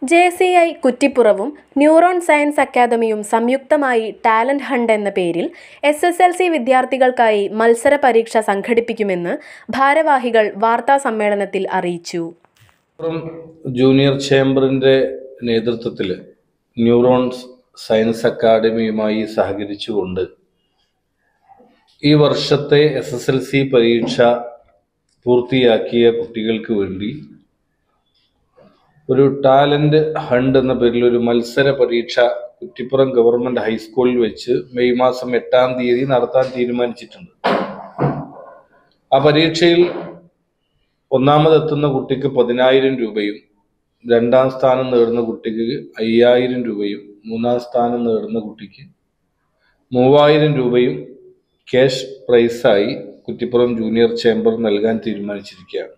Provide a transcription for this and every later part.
J C I കുറ്റിപ്പുറവും neuron science അക്കാദമിയും സംയുക്തമായി ടാലന്റ് ഹണ്ട് എന്ന പേരിൽ എസ് എസ് എൽ സി വിദ്യാർത്ഥികൾക്കായി മത്സര പരീക്ഷ സംഘടിപ്പിക്കുമെന്ന് ഭാരവാഹികൾ വാർത്താസമ്മേളനത്തിൽ അറിയിച്ചു മലപ്പുറം ജൂനിയർ ചേംബറിൻ്റെ നേതൃത്വത്തിൽ ന്യൂറോൺസ് സയൻസ് അക്കാദമിയുമായി സഹകരിച്ചുകൊണ്ട് ഈ വർഷത്തെ എസ് എസ് എൽ സി പരീക്ഷ പൂർത്തിയാക്കിയ കുട്ടികൾക്ക് വേണ്ടി ഒരു ടാലന്റ് ഹണ്ട് എന്ന പേരിൽ ഒരു മത്സര പരീക്ഷ കുറ്റിപ്പുറം ഗവൺമെന്റ് ഹൈസ്കൂളിൽ വെച്ച് മെയ് മാസം എട്ടാം തീയതി നടത്താൻ തീരുമാനിച്ചിട്ടുണ്ട് ആ പരീക്ഷയിൽ ഒന്നാമതെത്തുന്ന കുട്ടിക്ക് പതിനായിരം രൂപയും രണ്ടാം സ്ഥാനം നേടുന്ന കുട്ടിക്ക് അയ്യായിരം രൂപയും മൂന്നാം സ്ഥാനം നേടുന്ന കുട്ടിക്ക് മൂവായിരം രൂപയും ക്യാഷ് പ്രൈസായി കുറ്റിപ്പുറം ജൂനിയർ ചേംബർ നൽകാൻ തീരുമാനിച്ചിരിക്കുകയാണ്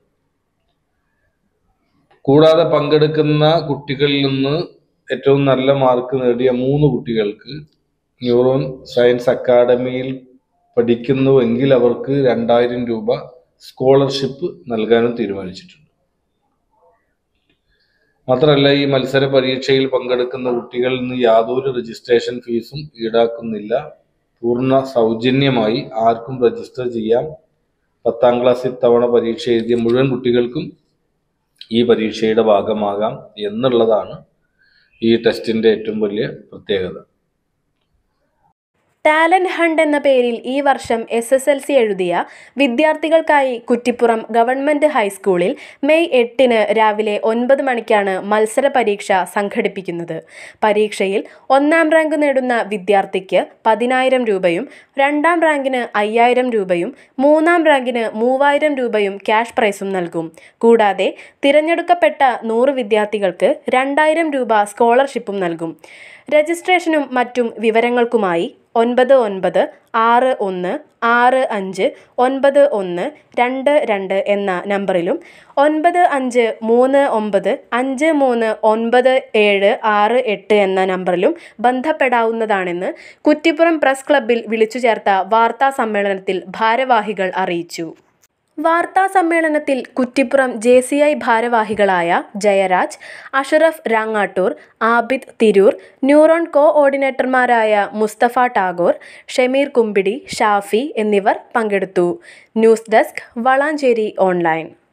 കൂടാതെ പങ്കെടുക്കുന്ന കുട്ടികളിൽ നിന്ന് ഏറ്റവും നല്ല മാർക്ക് നേടിയ മൂന്ന് കുട്ടികൾക്ക് ന്യൂറോൺ സയൻസ് അക്കാഡമിയിൽ പഠിക്കുന്നുവെങ്കിൽ അവർക്ക് രണ്ടായിരം രൂപ സ്കോളർഷിപ്പ് നൽകാനും തീരുമാനിച്ചിട്ടുണ്ട് മാത്രമല്ല ഈ മത്സര പരീക്ഷയിൽ പങ്കെടുക്കുന്ന കുട്ടികളിൽ നിന്ന് യാതൊരു രജിസ്ട്രേഷൻ ഫീസും ഈടാക്കുന്നില്ല പൂർണ്ണ സൗജന്യമായി ആർക്കും രജിസ്റ്റർ ചെയ്യാം പത്താം ക്ലാസ് ഇത്തവണ പരീക്ഷ എഴുതിയ മുഴുവൻ കുട്ടികൾക്കും ഈ പരീക്ഷയുടെ ഭാഗമാകാം എന്നുള്ളതാണ് ഈ ടെസ്റ്റിന്റെ ഏറ്റവും വലിയ പ്രത്യേകത ടാലന്റ് ഹണ്ട് എന്ന പേരിൽ ഈ വർഷം എസ് എസ് എൽ സി എഴുതിയ വിദ്യാർത്ഥികൾക്കായി കുറ്റിപ്പുറം ഗവൺമെന്റ് ഹൈസ്കൂളിൽ മെയ് എട്ടിന് രാവിലെ ഒൻപത് മണിക്കാണ് മത്സര പരീക്ഷ സംഘടിപ്പിക്കുന്നത് പരീക്ഷയിൽ ഒന്നാം റാങ്ക് നേടുന്ന വിദ്യാർത്ഥിക്ക് പതിനായിരം രൂപയും രണ്ടാം റാങ്കിന് അയ്യായിരം രൂപയും മൂന്നാം റാങ്കിന് മൂവായിരം രൂപയും ക്യാഷ് പ്രൈസും നൽകും കൂടാതെ തിരഞ്ഞെടുക്കപ്പെട്ട നൂറ് വിദ്യാർത്ഥികൾക്ക് രണ്ടായിരം രൂപ സ്കോളർഷിപ്പും നൽകും രജിസ്ട്രേഷനും മറ്റും വിവരങ്ങൾക്കുമായി ഒൻപത് ഒൻപത് ആറ് ഒന്ന് ആറ് അഞ്ച് ഒൻപത് ഒന്ന് രണ്ട് രണ്ട് എന്ന നമ്പറിലും ഒൻപത് അഞ്ച് മൂന്ന് ഒമ്പത് അഞ്ച് മൂന്ന് ഒൻപത് ഏഴ് ആറ് എട്ട് എന്ന നമ്പറിലും ബന്ധപ്പെടാവുന്നതാണെന്ന് കുറ്റിപ്പുറം പ്രസ് ക്ലബ്ബിൽ വിളിച്ചു ചേർത്ത വാർത്താ സമ്മേളനത്തിൽ ഭാരവാഹികൾ അറിയിച്ചു വാർത്താ സമ്മേളനത്തിൽ കുറ്റിപ്പുറം ജെ സി ഐ ഭാരവാഹികളായ ജയരാജ് അഷറഫ് രാങ്ങാട്ടൂർ ആബിദ് തിരൂർ ന്യൂറോൺ കോ ഓർഡിനേറ്റർമാരായ മുസ്തഫ ടാഗോർ ഷമീർ കുമ്പിടി ഷാഫി എന്നിവർ പങ്കെടുത്തു ന്യൂസ് ഡെസ്ക് വളാഞ്ചേരി ഓൺലൈൻ